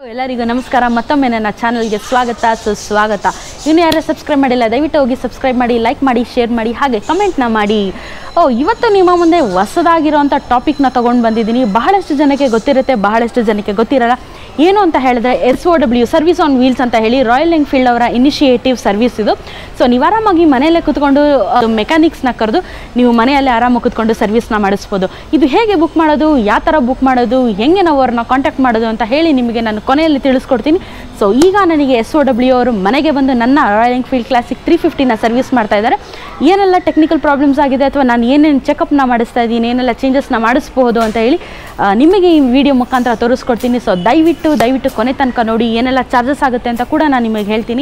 ಎಲ್ಲರಿಗೂ ನಮಸ್ಕಾರ ಮತ್ತೊಮ್ಮೆ ನನ್ನ ಚಾನಲ್ಗೆ ಸ್ವಾಗತ ಸುಸ್ವಾಗತ ಇನ್ನು ಯಾರು ಸಬ್ಸ್ಕ್ರೈಬ್ ಮಾಡಿಲ್ಲ ದಯವಿಟ್ಟು ಹೋಗಿ ಸಬ್ಸ್ಕ್ರೈಬ್ ಮಾಡಿ ಲೈಕ್ ಮಾಡಿ ಶೇರ್ ಮಾಡಿ ಹಾಗೆ ಕಮೆಂಟ್ನ ಮಾಡಿ ಓ ಇವತ್ತು ನಿಮ್ಮ ಮುಂದೆ ಹೊಸದಾಗಿರೋಂಥ ಟಾಪಿಕ್ನ ತೊಗೊಂಡು ಬಂದಿದ್ದೀನಿ ಬಹಳಷ್ಟು ಜನಕ್ಕೆ ಗೊತ್ತಿರುತ್ತೆ ಬಹಳಷ್ಟು ಜನಕ್ಕೆ ಗೊತ್ತಿರಲ್ಲ ಏನು ಅಂತ ಹೇಳಿದ್ರೆ S O W service on wheels ಅಂತ ಹೇಳಿ ರಾಯಲ್ ಎನ್ಫೀಲ್ಡ್ ಅವರ ಇನಿಷಿಯೇಟಿವ್ ಸರ್ವಿಸ್ ಇದು ಸೊ ನೀವು ಆರಾಮಾಗಿ ಮನೆಯಲ್ಲೇ ಕೂತ್ಕೊಂಡು ಮೆಕ್ಯಾನಿಕ್ಸ್ನ ಕರೆದು ನೀವು ಮನೆಯಲ್ಲೇ ಆರಾಮಾಗಿ ಕೂತ್ಕೊಂಡು ಸರ್ವಿಸ್ನ ಮಾಡಿಸ್ಬೋದು ಇದು ಹೇಗೆ ಬುಕ್ ಮಾಡೋದು ಯಾವ ಥರ ಬುಕ್ ಮಾಡೋದು ಹೆಂಗೆ ನಾವು ಅವ್ರನ್ನ ಕಾಂಟ್ಯಾಕ್ಟ್ ಮಾಡೋದು ಅಂತ ಹೇಳಿ ನಿಮಗೆ ನಾನು ಕೊನೆಯಲ್ಲಿ ತಿಳಿಸ್ಕೊಡ್ತೀನಿ ಸೊ ಈಗ ನನಗೆ ಎಸ್ ಒ ಡಬ್ಲ್ಯೂ ಅವರು ಮನೆಗೆ ಬಂದು ನನ್ನ ರಾಯಲ್ ಎನ್ಫೀಲ್ಡ್ ಕ್ಲಾಸಿಕ್ ತ್ರೀ ಫಿಫ್ಟಿನ ಸರ್ವಿಸ್ ಮಾಡ್ತಾ ಇದ್ದಾರೆ ಏನೆಲ್ಲ ಟೆಕ್ನಿಕಲ್ ಪ್ರಾಬ್ಲಮ್ಸ್ ಆಗಿದೆ ಅಥವಾ ನಾನು ಏನೇನು ಚೆಕಪ್ನ ಮಾಡಿಸ್ತಾ ಇದ್ದೀನಿ ಏನೆಲ್ಲ ಚೇಂಜಸ್ನ ಮಾಡಿಸ್ಬೋದು ಅಂತ ಹೇಳಿ ಆ, ನಿಮಗೆ ಈ ವಿಡಿಯೋ ಮುಖಾಂತರ ತೋರಿಸ್ಕೊಡ್ತೀನಿ ಸೊ ದಯವಿಟ್ಟು ದಯವಿಟ್ಟು ಕೊನೆ ತನಕ ನೋಡಿ ಏನೆಲ್ಲ ಚಾರ್ಜಸ್ ಆಗುತ್ತೆ ಅಂತ ಕೂಡ ನಾನು ನಿಮಗೆ ಹೇಳ್ತೀನಿ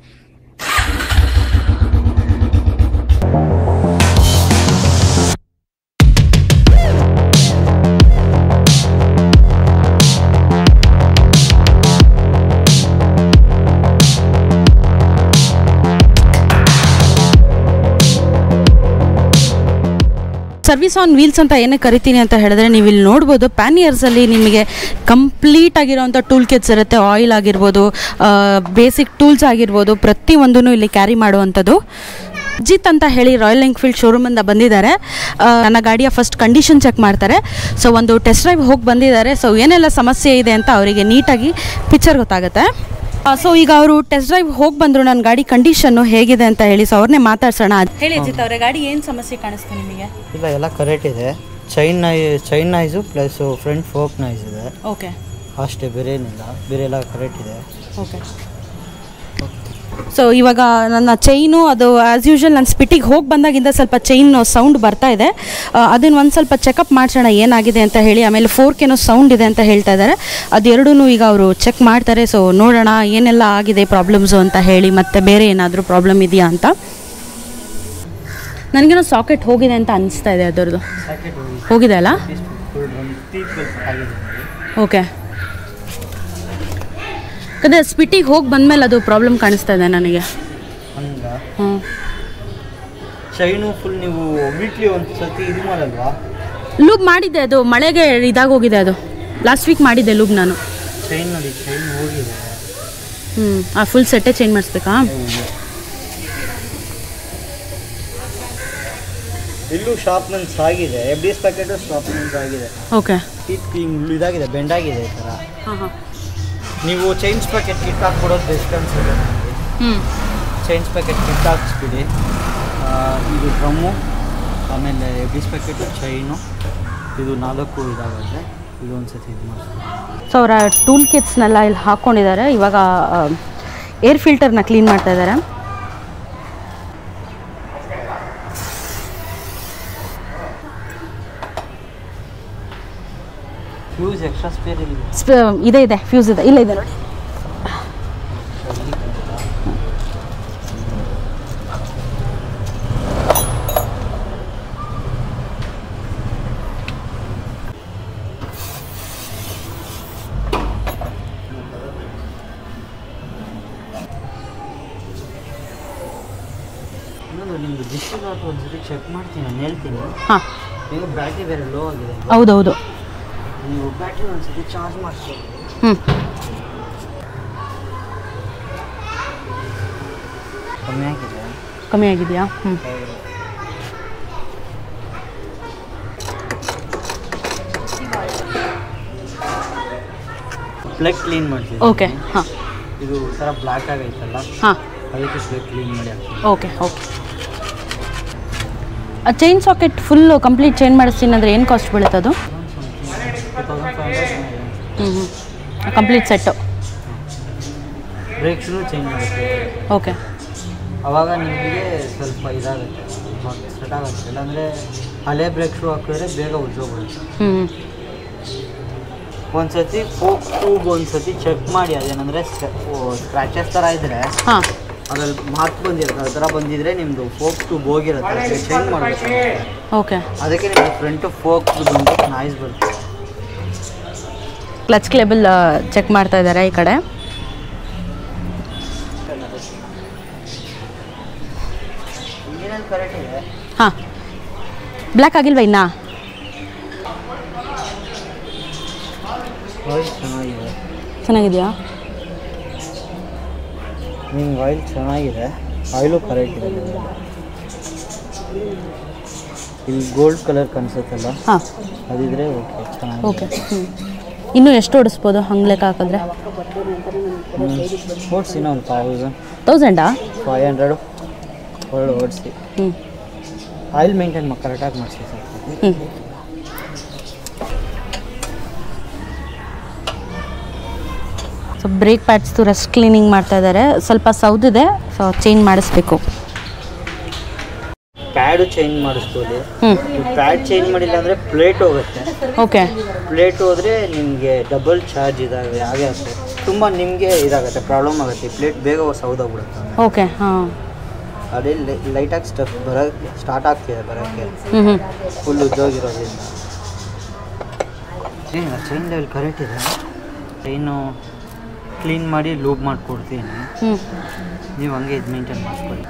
ಸರ್ವಿಸ್ ಆನ್ ವೀಲ್ಸ್ ಅಂತ ಏನೇ ಕರಿತೀನಿ ಅಂತ ಹೇಳಿದ್ರೆ ನೀವು ಇಲ್ಲಿ ನೋಡ್ಬೋದು ಪ್ಯಾನಿಯರ್ಸಲ್ಲಿ ನಿಮಗೆ ಕಂಪ್ಲೀಟ್ ಆಗಿರೋವಂಥ ಟೂಲ್ ಕಿಟ್ಸ್ ಇರುತ್ತೆ ಆಯಿಲ್ ಆಗಿರ್ಬೋದು ಬೇಸಿಕ್ ಟೂಲ್ಸ್ ಆಗಿರ್ಬೋದು ಪ್ರತಿಯೊಂದೂ ಇಲ್ಲಿ ಕ್ಯಾರಿ ಮಾಡುವಂಥದ್ದು ಅಜಿತ್ ಅಂತ ಹೇಳಿ ರಾಯಲ್ ಎನ್ಫೀಲ್ಡ್ ಶೋರೂಮಿಂದ ಬಂದಿದ್ದಾರೆ ಆ, ನನ್ನ ಗಾಡಿಯ ಫಸ್ಟ್ ಕಂಡೀಷನ್ ಚೆಕ್ ಮಾಡ್ತಾರೆ ಸೊ ಒಂದು ಟೆಸ್ಟ್ ಡ್ರೈವ್ ಹೋಗಿ ಬಂದಿದ್ದಾರೆ ಸೊ ಏನೆಲ್ಲ ಸಮಸ್ಯೆ ಇದೆ ಅಂತ ಅವರಿಗೆ ನೀಟಾಗಿ ಪಿಕ್ಚರ್ ಗೊತ್ತಾಗುತ್ತೆ ಸೊ ಈಗ ಅವರು ಟೆಸ್ಟ್ ಡ್ರೈವ್ ಹೋಗಿ ಬಂದರು ನನ್ನ ಗಾಡಿ ಕಂಡೀಷನ್ನು ಹೇಗಿದೆ ಅಂತ ಹೇಳಿ ಸೊ ಅವ್ರನ್ನೇ ಮಾತಾಡ್ಸೋಣ ಹೇಳಿ ಅಜಿತ್ ಅವರೇ ಗಾಡಿ ಏನು ಸಮಸ್ಯೆ ಕಾಣಿಸ್ತು ನಿಮಗೆ ಇಲ್ಲ ಎಲ್ಲ ಕರೆಕ್ಟ್ ಇದೆ ಚೈನ್ ನೈ chain nice plus front fork nice ಇದೆ ಓಕೆ ಅಷ್ಟೇ ಬೇರೆ ಏನಿಲ್ಲ ಬೇರೆ ಎಲ್ಲ ಕರೆಕ್ಟ್ ಇದೆ ಓಕೆ ಸೊ ಇವಾಗ ನನ್ನ ಚೈನು ಅದು ಆ್ಯಸ್ ಯೂಶುವಲ್ ನಾನು ಸ್ಪಿಟ್ಟಿಗೆ ಹೋಗಿ ಬಂದಾಗಿಂದ ಸ್ವಲ್ಪ ಚೈನ್ ಸೌಂಡ್ ಬರ್ತಾ ಇದೆ ಅದನ್ನು ಒಂದು ಸ್ವಲ್ಪ ಚೆಕಪ್ ಮಾಡಿಸೋಣ ಏನಾಗಿದೆ ಅಂತ ಹೇಳಿ ಆಮೇಲೆ ಫೋರ್ಕೇನೋ ಸೌಂಡ್ ಇದೆ ಅಂತ ಹೇಳ್ತಾ ಇದ್ದಾರೆ ಅದೆರಡೂ ಈಗ ಅವರು ಚೆಕ್ ಮಾಡ್ತಾರೆ ಸೊ ನೋಡೋಣ ಏನೆಲ್ಲ ಆಗಿದೆ ಪ್ರಾಬ್ಲಮ್ಸು ಅಂತ ಹೇಳಿ ಮತ್ತೆ ಬೇರೆ ಏನಾದರೂ ಪ್ರಾಬ್ಲಮ್ ಇದೆಯಾ ಅಂತ ನನಗೇನೋ ಸಾಕೆಟ್ ಹೋಗಿದೆ ಅಂತ ಅನಿಸ್ತಾ ಇದೆ ಅದರದ್ದು ಹೋಗಿದೆ ಅಲ್ಲ ಓಕೆ ಅದೇ ಸ್ಪಿಟ್ಟಿಗೆ ಹೋಗಿ ಬಂದಮೇಲೆ ಅದು ಪ್ರಾಬ್ಲಮ್ ಕಾಣಿಸ್ತಾ ಇದೆ ನನಗೆ ಹಂಗ ಹ್ಞೂ ಚೈನು ಫುಲ್ ನೀವು ವೀಕ್ಲಿ ಒಂದು ಸತಿ ಇದು ಮಾಡಲ್ವಾ ಲೂಬ್ ಮಾಡಿದ್ದೆ ಅದು ಮಳೆಗೆ ಇದಾಗೋಗಿದೆ ಅದು ಲಾಸ್ಟ್ ವೀಕ್ ಮಾಡಿದ್ದೆ ಲೂಬ್ ನಾನು ಚೈನ್ ನೋಡಿ ಚೈನ್ ಹೋಗಿದೆ ಹ್ಞೂ ಆ ಫುಲ್ ಸೆಟ್ಟೇ ಚೇಂಜ್ ಮಾಡಿಸ್ಬೇಕಾ ಇಲ್ಲೂ ಶಾರ್ಪ್ನೆನ್ಸ್ ಆಗಿದೆ F D S packet sharpness ಆಗಿದೆ ಓಕೆ ಹಿಂಗ್ ಇದಾಗಿದೆ ಬೆಂಡ್ ಆಗಿದೆ ಈ ಥರ ಹಾಂ ಹಾಂ ನೀವು ಚೈನ್ಸ್ ಪ್ಯಾಕೆಟ್ ಕಿಟ್ ಹಾಕ್ಕೊಡೋದು ಬೆಸ್ಟ್ ಅನ್ಸುತ್ತೆ ನನಗೆ ಹ್ಞೂ ಚೈನ್ಸ್ ಪ್ಯಾಕೆಟ್ ಕಿಟ್ ಹಾಕ್ಸ್ಬಿಡಿ ಆ, ಇದು ಡ್ರಮ್ಮು ಆಮೇಲೆ F D S packet chain ಇದು ನಾಲ್ಕು ಇದಾಗುತ್ತೆ ಇದು ಒಂದು ಸತಿ ಇದು ಮಾಡಿಸ್ತೀನಿ ಸೊ ಅವರ ಟೂಲ್ ಕಿಟ್ಸ್ನೆಲ್ಲ ಇಲ್ಲಿ ಹಾಕ್ಕೊಂಡಿದ್ದಾರೆ ಇವಾಗ ಏರ್ ಫಿಲ್ಟರ್ನ ಕ್ಲೀನ್ ಮಾಡ್ತಾ ಇದ್ದಾರೆ ಫ್ಯೂಸ್ ಎಕ್ಸ್ಟ್ರಾ ಸ್ಪೇರ್ ಇಲ್ಲ ಸ್ಪ ಇದೆ ಇದೆ ಫ್ಯೂಸ್ ಇದೆ ಇಲ್ಲ ಇದೆ ನೋಡಿ ಇನ್ನೊಂದು ನಿಮ್ಮದು ಡಿಸ್ಟಿಲ್ ಒಂದು ಸತಿ ಚೆಕ್ ಮಾಡ್ತೀನಿ ನಾನು ಹೇಳ್ತೀನಿ ಹಾಂ ಈಗ ಬ್ಯಾಟ್ರಿ ಬೇರೆ ಲೋ ಆಗಿದೆ ಹೌದೌದು ನೀವು ಬ್ಯಾಟ್ರಿ ಒಂದು ಸತಿ ಚಾರ್ಜ್ ಮಾಡಿಸ್ಬೋದು ಹ್ಞೂ ಕಮ್ಮಿ ಆಗಿದೆ ಕಮ್ಮಿ ಆಗಿದೆಯಾ ಹ್ಞೂ ಪ್ಲಗ್ ಕ್ಲೀನ್ ಮಾಡ್ತೀನಿ ಓಕೆ ಹಾಂ ಇದು ಥರ ಬ್ಲ್ಯಾಕ್ ಆಗೈತಲ್ಲ ಹಾಂ ಅದಕ್ಕೆ ಪ್ಲಗ್ ಕ್ಲೀನ್ ಮಾಡಿ ಹಾಕ್ತೀನಿ okay okay chain socket full complete change ಮಾಡಿಸ್ತೀನಿ ಅಂದರೆ ಏನು ಕಾಸ್ಟ್ ಬೀಳುತ್ತೆ ಅದು ಟು ತೌಸಂಡ್ ಫೈವ್ ಹಂಡ್ರೆಡ್ ಹ್ಞೂ ಹ್ಞೂ ಕಂಪ್ಲೀಟ್ ಸೆಟ್ಟು ಬ್ರೇಕ್ಸ್ನು ಚೇಂಜ್ ಮಾಡುತ್ತೆ ಓಕೆ ಅವಾಗ ನಿಮಗೆ ಸ್ವಲ್ಪ ಇದಾಗುತ್ತೆ ಸೆಟ್ ಆಗುತ್ತೆ ಇಲ್ಲಾಂದರೆ ಹಳೆ ಬ್ರೇಕ್ ಶೂ ಹಾಕಿದ್ರೆ ಬೇಗ ಉಜ್ಜೋಗ್ಬಿಡುತ್ತೆ ಹ್ಞೂ ಒಂದು ಸತಿ ಫೋಕ್ ಟ್ಯೂಬ್ ಒಂದು ಸತಿ ಚೆಕ್ ಮಾಡಿ ಅದೇನಂದರೆ ಸ್ಕ್ರ್ಯಾಚಸ್ ಥರ ಇದ್ದರೆ ಹಾಂ ಅದ್ರಲ್ಲಿ ಮಾರ್ಕ್ ಬಂದಿರುತ್ತೆ ಆ ಥರ ಬಂದಿದ್ರೆ ನಿಮ್ಮದು ಫೋಕ್ ಟ್ಯೂಬ್ ಹೋಗಿರುತ್ತೆ ಚೇಂಜ್ ಮಾಡಬೇಕು ಓಕೆ ಅದಕ್ಕೆ ನಿಮ್ಮದು ಫ್ರಂಟ್ ಫೋಕ್ ಬಂದು ನಾಯ್ಸ್ ಬರುತ್ತೆ ಕ್ಲಚ್ ಕ್ಲೇಬಲ್ ಚೆಕ್ ಮಾಡ್ತಾ ಇದ್ದಾರೆ ಈ ಕಡೆ ಇಂಜಿನಲ್ಲಿ ಕರೆಕ್ಟ್ ಇದೆ ಹಾಂ ಬ್ಲ್ಯಾಕ್ ಆಗಿಲ್ವಾ ಇನ್ನೂ ವಾಯ್ಸ್ ಚೆನ್ನಾಗಿದೆ ಚೆನ್ನಾಗಿದೆಯಾ ನಿಮ್ಗೆ ಆಯಿಲ್ ಚೆನ್ನಾಗಿದೆ ಆಯಿಲು ಕರೆಕ್ಟ್ ಇದೆ ನಿಮ್ಗೆ. ಇಲ್ಲಿ ಗೋಲ್ಡ್ ಕಲರ್ ಕಾಣಿಸುತ್ತಲ್ಲ ಹಾಂ ಅದಿದ್ರೆ ಓಕೆ ಚೆನ್ನಾಗಿ ಓಕೆ ಹ್ಞೂ ಇನ್ನೂ ಎಷ್ಟು ಓಡಿಸ್ಬೋದು ಹಂಗೆ ಲೆಕ್ಕ ಹಾಕಿದ್ರೆ ಓಡಿಸಿ ಇನ್ನೂ ಒಂದು ತೌಸಂಡ್ ತೌಸಂಡಾ ಫೈವ್ ಹಂಡ್ರೆಡು ಒಳ್ಳೆ ಓಡಿಸಿ ಹ್ಞೂ ಆಯಿಲ್ ಮೇಂಟೈನ್ ಕರೆಕ್ಟಾಗಿ ಮಾಡಿಸಿ ಸರ್ ಹ್ಞೂ ಸೊ ಬ್ರೇಕ್ ಪ್ಯಾಡ್ಸ್ದು ರಸ್ಟ್ ಕ್ಲೀನಿಂಗ್ ಮಾಡ್ತಾ ಇದ್ದಾರೆ ಸ್ವಲ್ಪ ಸೌದಿದೆ ಸೊ ಚೇಂಜ್ ಮಾಡಿಸ್ಬೇಕು ಪ್ಯಾಡು ಚೇಂಜ್ ಮಾಡಿಸ್ಬೋದು ಹ್ಞೂ ಪ್ಯಾಡ್ ಚೇಂಜ್ ಮಾಡಿಲ್ಲ ಅಂದರೆ ಪ್ಲೇಟ್ ಹೋಗುತ್ತೆ ಓಕೆ ಪ್ಲೇಟ್ ಹೋದರೆ ನಿಮಗೆ ಡಬಲ್ ಚಾರ್ಜ್ ಇದಾವೆ ಹಾಗೆ ಆಗುತ್ತೆ ತುಂಬ ನಿಮಗೆ ಇದಾಗುತ್ತೆ ಪ್ರಾಬ್ಲಮ್ ಆಗುತ್ತೆ ಪ್ಲೇಟ್ ಬೇಗ ಸೌದಾಗ್ಬಿಡುತ್ತೆ ಓಕೆ ಹಾಂ ಅದೇ ಲೈಟಾಗಿ ಸ್ಟಫ್ ಬರೋಕ್ಕೆ ಸ್ಟಾರ್ಟ್ ಆಗ್ತಿದೆ ಬರೋಕ್ಕೆ ಹ್ಞೂ ಹ್ಞೂ ಫುಲ್ ಉದ್ದೋಗಿರೋದ್ರಿಂದ ಏನಿಲ್ಲ ಚೈನ್ ಲೆವೆಲ್ ಕರೆಕ್ಟ್ ಇದೆ ಚೈನು ಕ್ಲೀನ್ ಮಾಡಿ ಲೂಬ್ ಮಾಡಿಕೊಡ್ತೀನಿ ಹ್ಞೂ ನೀವು ಹಂಗೆ ಇದು ಮೇಂಟೈನ್ ಮಾಡ್ಕೊಳ್ಳಿ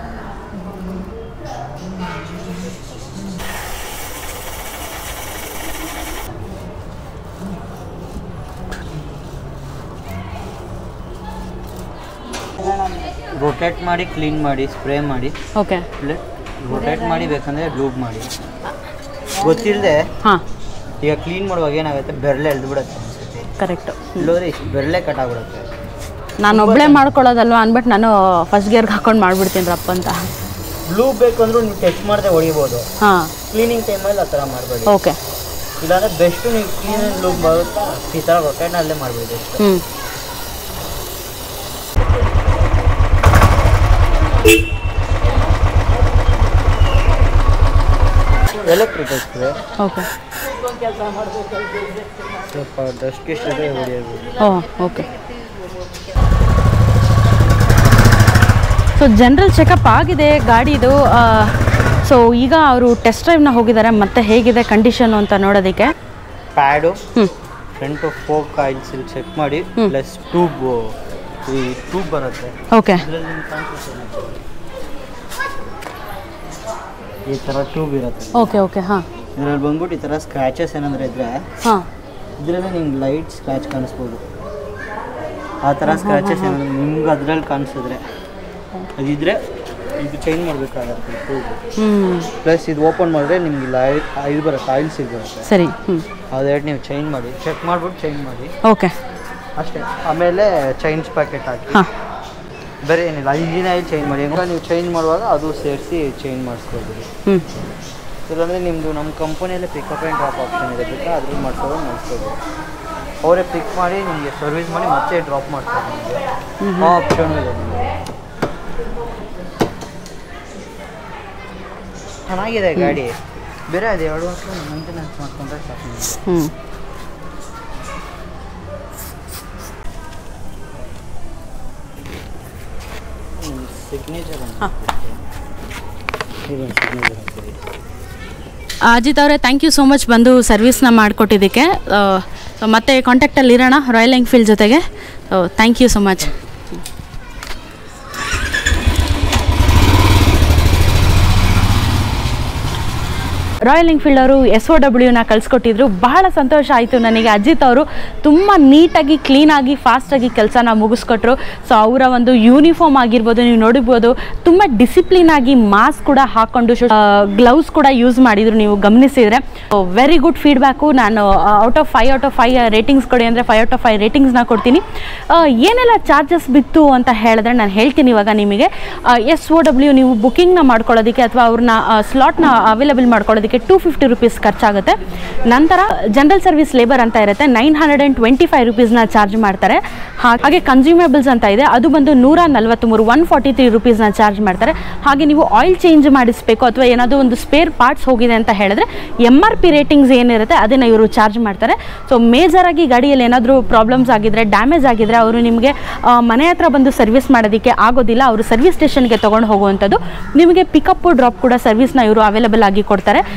ರೊಟೇಟ್ ಮಾಡಿ ಕ್ಲೀನ್ ಮಾಡಿ ಸ್ಪ್ರೇ ಮಾಡಿ ಓಕೆ ರೊಟೇಟ್ ಮಾಡಿ ಬೇಕಂದರೆ ಲೂಬ್ ಮಾಡಿ ಗೊತ್ತಿಲ್ಲದೆ ಹಾಂ ಈಗ ಕ್ಲೀನ್ ಮಾಡುವಾಗ ಏನಾಗುತ್ತೆ ಬೆರಳೆ ಎಳ್ದು ಬಿಡುತ್ತೆ ಅನ್ಸುತ್ತೆ ಕರೆಕ್ಟು ಇಲ್ಲೋದ್ರೆ ಇಷ್ಟು ಬೆರಳೆ ಕಟ್ ಆಗ್ಬಿಡುತ್ತೆ ನಾನು ಒಬ್ಬಳೇ ಮಾಡ್ಕೊಳ್ಳೋದಲ್ವ ಅಂದ್ಬಿಟ್ಟು ನಾನು ಫಸ್ಟ್ ಗೇರ್ಗೆ ಹಾಕೊಂಡು ಮಾಡ್ಬಿಡ್ತೀನಿ ರಪ್ಪ ಅಂತ ಲೂಬ್ ಬೇಕು ಅಂದ್ರೂ ನೀವು ಟೆಸ್ಟ್ ಮಾಡದೆ ಹೊಡಿಬೋದು ಹಾಂ ಕ್ಲೀನಿಂಗ್ ಟೈಮಲ್ಲಿ ಆ ಥರ ಮಾಡಬೇಡಿ ಓಕೆ ಇಲ್ಲಾಂದ್ರೆ ಬೆಸ್ಟ್ ನೀವು ಕ್ಲೀನ್ ಲೂಬ್ ಬರುತ್ತಾ ಈ ಥರ ರೊಟೇಟ್ನಲ್ಲೇ ಮಾಡಬೇಡಿ ಅಷ್ಟೇ ಹ್ಞೂ ಎಲೆಕ್ಟ್ರಿಕ್ ಇರ್ತದೆ ಓಕೆ ಸ್ವಲ್ಪ ಡಸ್ಟ್ ಗಿಸ್ಟ್ ಇದೆ ಹೊಡಿಯೋದು ಓ ಓಕೆ ಸೊ ಜನರಲ್ ಚೆಕಪ್ ಆಗಿದೆ ಗಾಡಿದು ಸೊ ಈಗ ಅವರು ಟೆಸ್ಟ್ ಡ್ರೈವ್ನ ಹೋಗಿದ್ದಾರೆ ಮತ್ತೆ ಹೇಗಿದೆ ಕಂಡೀಷನು ಅಂತ ನೋಡೋದಕ್ಕೆ ಪ್ಯಾಡು ಹ್ಞೂ ಫ್ರಂಟ್ ಫೋಕ್ ಆಯಿಲ್ಸ್ ಇಲ್ಲಿ ಚೆಕ್ ಮಾಡಿ ಹ್ಮ್. ಪ್ಲಸ್ ಟ್ಯೂಬ್ ಈ ಟ್ಯೂಬ್ ಬರುತ್ತೆ ಓಕೆ ಇದರಲ್ಲಿ ನಿಮ್ಗೆ ಕಾಣಿಸುತ್ತೆ ನೋಡಿ. ಈ ಥರ ಟ್ಯೂಬ್ ಇರುತ್ತೆ ಓಕೆ ಓಕೆ ಹಾಂ ಇದರಲ್ಲಿ ಬಂದ್ಬಿಟ್ಟು ಈ ಥರ ಸ್ಕ್ರ್ಯಾಚಸ್ ಏನಾದರೂ ಇದ್ದರೆ ಹಾಂ ಇದರಲ್ಲೇ ನಿಮ್ಗೆ ಲೈಟ್ ಸ್ಕ್ರ್ಯಾಚ್ ಕಾಣಿಸ್ಬೋದು ಆ ಥರ ಸ್ಕ್ರ್ಯಾಚಸ್ ಏನಾದ್ರು ನಿಮ್ಗೆ ಅದರಲ್ಲಿ ಕಾಣಿಸಿದ್ರೆ ಅದಿದ್ರೆ ಇದು ಚೇಂಜ್ ಮಾಡಬೇಕಾಗತ್ತೆ ಟ್ಯೂಬ್ ಹ್ಞೂ ಪ್ಲಸ್ ಇದು ಓಪನ್ ಮಾಡಿದ್ರೆ ನಿಮ್ಗೆ ಲೈಟ್ ಇದು ಬರುತ್ತೆ ಆಯಿಲ್ ಸಿಗ್ ಬರುತ್ತೆ ಸರಿ ಹ್ಞೂ ಅದೆರಡು ನೀವು ಚೇಂಜ್ ಮಾಡಿ ಚೆಕ್ ಮಾಡ್ಬಿಟ್ಟು ಚೇಂಜ್ ಮಾಡಿ ಓಕೆ ಅಷ್ಟೇ ಆಮೇಲೆ ಚೈನ್ಸ್ ಪ್ಯಾಕೆಟ್ ಹಾಕಿ ಹಾಂ ಬೇರೆ ಏನಿಲ್ಲ ಇಂಜಿನ್ ಆಯಿಲ್ ಚೇಂಜ್ ಮಾಡಿ ಹೆಂಗ ನೀವು ಚೇಂಜ್ ಮಾಡುವಾಗ ಅದು ಸೇರಿಸಿ ಚೇಂಜ್ ಮಾಡಿಸ್ಕೊಳ್ಬೋದು ಹ್ಞೂ ಇಲ್ಲಾಂದರೆ ನಿಮ್ಮದು ನಮ್ಮ ಕಂಪನಿಯಲ್ಲೇ ಪಿಕಪ್ ಆ್ಯಂಡ್ ಡ್ರಾಪ್ ಆಪ್ಷನ್ ಇದೆ ಬೇಕಾ ಅದ್ರಲ್ಲಿ ಮಾಡಿಸೋದು ಮಾಡಿಸ್ಬೋದು ಅವರೇ ಪಿಕ್ ಮಾಡಿ ನಿಮಗೆ ಸರ್ವಿಸ್ ಮಾಡಿ ಮತ್ತೆ ಡ್ರಾಪ್ ಮಾಡ್ತಾರೆ ನಿಮಗೆ ಆ ಆಪ್ಷನ್ ಇದೆ ನಿಮಗೆ ಚೆನ್ನಾಗಿದೆ ಗಾಡಿ ಬೇರೆ ಅದು ಎರಡು ವರ್ಷ ಮೇಂಟೆನೆನ್ಸ್ ಮಾಡ್ಕೊಂಡ್ರೆ ಸಾಕು ನಿಮಗೆ ಹ್ಞೂ ಸಿಗ್ನೇಚರ್ ಹಾಂ. ಇದೊಂದು ಸಿಗ್ನೇಚರ್ ಹಾಕ್ತೀವಿ ಅಜಿತ್ ಅವರೇ ಥ್ಯಾಂಕ್ ಯು ಸೋ ಮಚ್ ಬಂದು ಸರ್ವಿಸ್ನ ಮಾಡಿಕೊಟ್ಟಿದ್ದಕ್ಕೆ ಸೊ ಮತ್ತೆ ಕಾಂಟ್ಯಾಕ್ಟಲ್ಲಿ ಇರೋಣ ರಾಯಲ್ ಎನ್ಫೀಲ್ಡ್ ಜೊತೆಗೆ thank you so much Royal Enfield ಅವರು ಎಸ್ ಒ ಡಬ್ಲ್ಯೂನ ಕಳಿಸ್ಕೊಟ್ಟಿದ್ರು ಬಹಳ ಸಂತೋಷ ಆಯಿತು ನನಗೆ ಅಜಿತ್ ಅವರು ತುಂಬ ನೀಟಾಗಿ ಕ್ಲೀನಾಗಿ ಫಾಸ್ಟಾಗಿ ಕೆಲಸನ ಮುಗಿಸ್ಕೊಟ್ರು ಸೊ ಅವರ ಒಂದು ಯೂನಿಫಾರ್ಮ್ ಆಗಿರ್ಬೋದು ನೀವು ನೋಡಿರ್ಬೋದು ತುಂಬ ಡಿಸಿಪ್ಲಿನ್ ಆಗಿ ಮಾಸ್ಕ್ ಕೂಡ ಹಾಕ್ಕೊಂಡು ಗ್ಲೌಸ್ ಕೂಡ ಯೂಸ್ ಮಾಡಿದ್ರು ನೀವು ಗಮನಿಸಿದರೆ ವೆರಿ ಗುಡ್ ಫೀಡ್ಬ್ಯಾಕು ನಾನು out of five out of five ratings ಕೊಡಿ ಅಂದರೆ ಫೈವ್ ಔಟ್ ಆಫ್ ಫೈವ್ ರೇಟಿಂಗ್ಸ್ನ ಕೊಡ್ತೀನಿ ಆ, ಏನೆಲ್ಲ ಚಾರ್ಜಸ್ ಬಿತ್ತು ಅಂತ ಹೇಳಿದ್ರೆ ನಾನು ಹೇಳ್ತೀನಿ ಇವಾಗ ನಿಮಗೆ ಎಸ್ ಒ ಡಬ್ಲ್ಯೂ ನೀವು ಬುಕಿಂಗ್ನ ಮಾಡ್ಕೊಳ್ಳೋದಕ್ಕೆ ಅಥವಾ ಅವ್ರನ್ನ ಸ್ಲಾಟ್ನ ಅವೈಲೇಬಲ್ ಮಾಡ್ಕೊಳ್ಳೋದಕ್ಕೆ ಟೂ ಫಿಫ್ಟಿ ರುಪೀಸ್ ಖರ್ಚಾಗುತ್ತೆ ನಂತರ ಜನರಲ್ ಸರ್ವಿಸ್ ಲೇಬರ್ ಅಂತ ಇರುತ್ತೆ nine hundred and twenty five ರುಪೀಸ್ನ ಚಾರ್ಜ್ ಮಾಡ್ತಾರೆ ಹಾ- ಹಾಗೆ ಕನ್ಸ್ಯೂಮೇಬಲ್ಸ್ ಅಂತ ಇದೆ ಅದು ಬಂದು ನೂರ ನಲ್ವತ್ತ್ಮೂರು ಒನ್ ಫಾರ್ಟಿ ತ್ರೀ ರುಪೀಸ್ನ ಚಾರ್ಜ್ ಮಾಡ್ತಾರೆ ಹಾಗೆ ನೀವು ಆಯಿಲ್ ಚೇಂಜ್ ಮಾಡಿಸ್ಬೇಕು ಅಥವಾ ಏನಾದರೂ ಒಂದು ಸ್ಪೇರ್ ಪಾರ್ಟ್ಸ್ ಹೋಗಿದೆ ಅಂತ ಹೇಳಿದ್ರೆ ಎಮ್ ಆರ್ ಪಿ ರೇಟಿಂಗ್ಸ್ ಏನಿರುತ್ತೆ ಅದನ್ನು ಇವರು ಚಾರ್ಜ್ ಮಾಡ್ತಾರೆ ಸೊ ಮೇಜರಾಗಿ ಗಾಡಿಯಲ್ಲಿ ಏನಾದರೂ ಪ್ರಾಬ್ಲಮ್ಸ್ ಆಗಿದ್ರೆ ಡ್ಯಾಮೇಜ್ ಆಗಿದ್ರೆ ಅವರು ನಿಮಗೆ ಆ, ಮನೆ ಹತ್ರ ಬಂದು ಸರ್ವಿಸ್ ಮಾಡೋದಕ್ಕೆ ಆಗೋದಿಲ್ಲ ಅವರು ಸರ್ವಿಸ್ ಸ್ಟೇಷನ್ಗೆ ತೊಗೊಂಡು ಹೋಗುವಂಥದ್ದು ನಿಮಗೆ ಪಿಕಪ್ ಡ್ರಾಪ್ ಕೂಡ ಸರ್ವಿಸ್ನ ಇವರು ಅವೈಲೇಬಲ್ ಆಗಿ ಕೊಡ್ತಾರೆ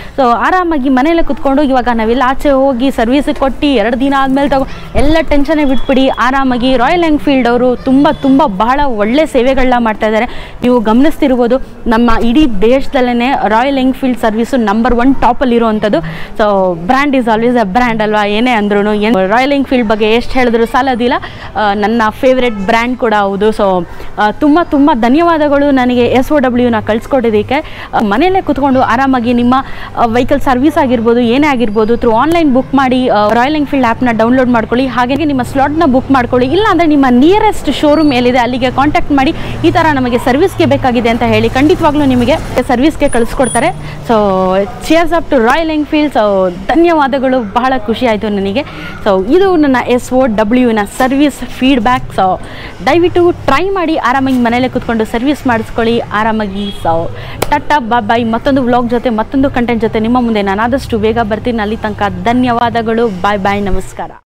ಸೊ ಆರಾಮಾಗಿ ಮನೇಲೆ ಕುತ್ಕೊಂಡು ಇವಾಗ ನಾವೆಲ್ಲ ಆಚೆ ಹೋಗಿ ಸರ್ವಿಸಿಗೆ ಕೊಟ್ಟು ಎರಡು ದಿನ ಆದಮೇಲೆ ತಗೋ ಎಲ್ಲ ಟೆನ್ಷನ್ನೇ ಬಿಟ್ಬಿಡಿ ಆರಾಮಾಗಿ ರಾಯಲ್ ಎನ್ಫೀಲ್ಡ್ ಅವರು ತುಂಬ ತುಂಬ ಬಹಳ ಒಳ್ಳೆ ಸೇವೆಗಳನ್ನ ಮಾಡ್ತಾ ಇದ್ದಾರೆ ನೀವು ಗಮನಿಸ್ತಿರ್ಬೋದು ನಮ್ಮ ಇಡೀ ದೇಶದಲ್ಲೇ Royal Enfield service number one ಟಾಪಲ್ಲಿ ಇರುವಂಥದ್ದು so brand is always a brand ಅಲ್ವಾ ಏನೇ ಅಂದ್ರೂ ಏನು ರಾಯಲ್ ಎನ್ಫೀಲ್ಡ್ ಬಗ್ಗೆ ಎಷ್ಟು ಹೇಳಿದ್ರು ಸಾಲೋದಿಲ್ಲ ಆ, ನನ್ನ ಫೇವ್ರೆಟ್ ಬ್ರ್ಯಾಂಡ್ ಕೂಡ ಹೌದು ಸೊ ತುಂಬ ತುಂಬ ಧನ್ಯವಾದಗಳು ನನಗೆ ಎಸ್ ಒ ಡಬ್ಲ್ಯೂನ ಕಳಿಸ್ಕೊಟ್ಟಿದ್ದಕ್ಕೆ ಮನೆಯಲ್ಲೇ ಕುತ್ಕೊಂಡು ಆರಾಮಾಗಿ ನಿಮ್ಮ ವೆಹಿಕಲ್ ಸರ್ವಿಸ್ ಆಗಿರ್ಬೋದು ಏನೇ ಆಗಿರ್ಬೋದು ಥ್ರೂ ಆನ್ಲೈನ್ ಬುಕ್ ಮಾಡಿ ರಾಯಲ್ ಎನ್ಫೀಲ್ಡ್ ಆ್ಯಪ್ನ ಡೌನ್ಲೋಡ್ ಮಾಡ್ಕೊಳ್ಳಿ ಹಾಗೆ ನಿಮ್ಮ ಸ್ಲಾಟ್ನ ಬುಕ್ ಮಾಡ್ಕೊಳ್ಳಿ ಇಲ್ಲ ಅಂದರೆ ನಿಮ್ಮ ನಿಯರೆಸ್ಟ್ ಶೋರೂಮ್ ಎಲ್ಲಿದೆ ಅಲ್ಲಿಗೆ ಕಾಂಟ್ಯಾಕ್ಟ್ ಮಾಡಿ ಈ ಥರ ನಮಗೆ ಸರ್ವಿಸ್ಗೆ ಬೇಕಾಗಿದೆ ಅಂತ ಹೇಳಿ ಖಂಡಿತವಾಗ್ಲೂ ನಿಮಗೆ ಸರ್ವಿಸ್ಗೆ ಕಳಿಸ್ಕೊಡ್ತಾರೆ so cheers up to Royal Enfield so ಧನ್ಯವಾದಗಳು ಬಹಳ ಖುಷಿ ಆಯಿತು ನನಗೆ ಸೊ ಇದು ನನ್ನ ಎಸ್ ಒ ಡಬ್ಲ್ಯೂನ ಸರ್ವಿಸ್ ಫೀಡ್ಬ್ಯಾಕ್ ಸೊ ದಯವಿಟ್ಟು ಟ್ರೈ ಮಾಡಿ ಆರಾಮಾಗಿ ಮನೇಲೆ ಕೂತ್ಕೊಂಡು ಸರ್ವಿಸ್ ಮಾಡಿಸ್ಕೊಳ್ಳಿ ಆರಾಮಾಗಿ ಸೊ ಟಟ್ಟಾ ಬಾಯ್ ಮತ್ತೊಂದು ವ್ಲಾಗ್ ಜೊತೆ ಮತ್ತೊಂದು ಕಂಟೆಂಟ್ ಜೊತೆ ನಿಮ್ಮ ಮುಂದೆ ನಾನು ಆದಷ್ಟು ಬೇಗ ಬರ್ತೀನಿ ಅಲ್ಲಿ ತನಕ ಧನ್ಯವಾದಗಳು ಬಾಯ್ ಬಾಯ್ ನಮಸ್ಕಾರ